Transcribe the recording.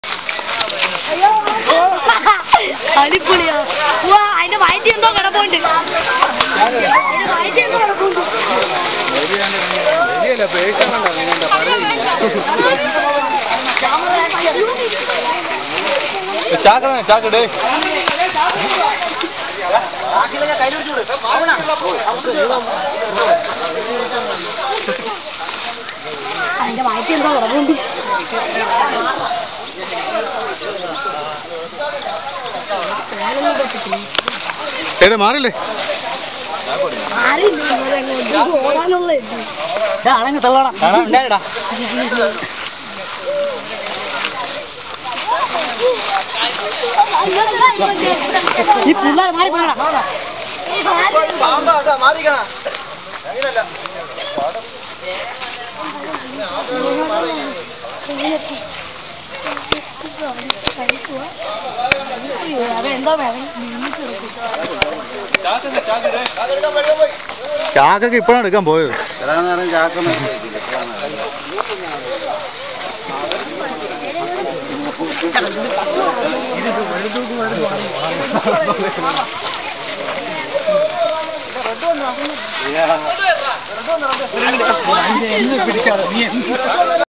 അടിപൊളിയാ വാ അതിന്റെ വയറ്റിൽ എന്തോ കിടപ്പുണ്ട് അതിന്റെ വയറ്റിൽ എന്തോ കിടപ്പുണ്ട് ശരിയല്ല പേഴ്സണല്ല നീണ്ട ചാക്കണ ചാക്കടേ അതിന്റെ വയറ്റിൽ എന്തോ കിടപ്പുണ്ട് ഞാനൊന്നും പറ്റത്തില്ല എടേ മാറില്ലേ ആരില്ല ഇവരങ്ങോട്ട് ഓടാനുള്ള ഇത്. ആണെങ്കിൽ തള്ളണം ഉണ്ടായിടാ ഈ പിള്ളേർ മാറി പോകണം അതെന്താ വേണം ചാക്കൊക്കെ ഇപ്പോഴാണ് എടുക്കാൻ പോയത് നേരം ചാക്കുന്ന പിടിക്കാതെ നീ എന്ത്